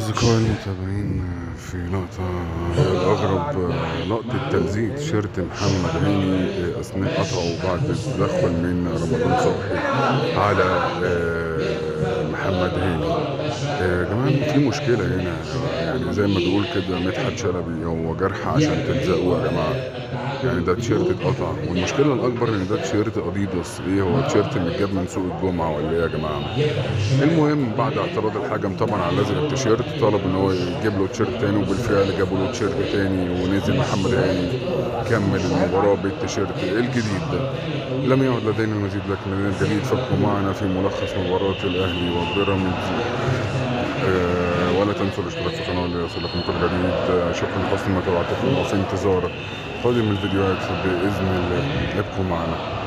أصدقائي المتابعين في لقطة هي الأغرب لقطة تلزيق تيشيرت محمد هاني أثناء قطعه بعد التدخل من رمضان صبحي على آه، محمد هاني آه، يا جماعة في مشكلة هنا يعني زي ما بيقول كده مدحت شلبي هو جرح عشان تلزقوه يا جماعة يعني ده تيشيرت اتقطع والمشكلة الأكبر إن ده تيشيرت أديداس إيه هو تيشيرت متجاب من سوق الجمعة ولا إيه يا جماعة المهم بعد اعتراض الحكم طبعا على لزق التيشيرت طلب ان هو يجيب له تيشيرت تاني وبالفعل جابوا له تيشيرت تاني ونزل محمد هاني كمل المباراه بالتيشيرت الجديد ده لم يعد لدينا المزيد لكن لدينا الجديد فابقوا معنا في ملخص مباراه الاهلي وبيراميدز آه ولا تنسوا الاشتراك في القناه ليصلكم كل جديد آه شكرا لحسن متابعتكم وفي انتظار قادم الفيديوهات باذن الله ابقوا معنا